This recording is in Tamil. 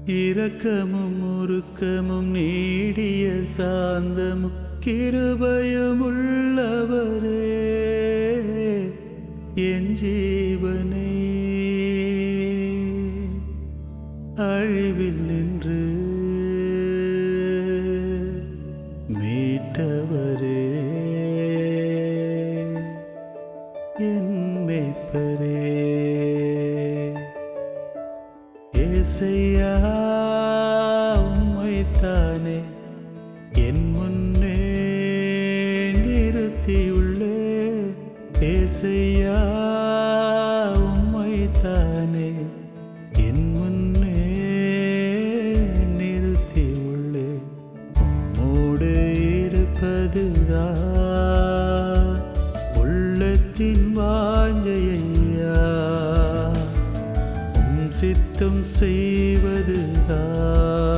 இரக்கமும் உருக்கமும் நீடிய சாந்தமும் கிருபையும் உள்ளவரே என் ஜீவனே அழிவில் நின்று மீட்டவரே என் மேய்ப்பரே ஏசையா உம்மைத்தானே என் முன்னே நிறுத்தியுள்ளே ஏசையா உம்மைத்தானே என் முன்னே நிறுத்தியுள்ளே உம்மோடு இருப்பதுதான் உள்ளத்தின் வாஞ்சையா உம் சித்தம் செய்வதுதான்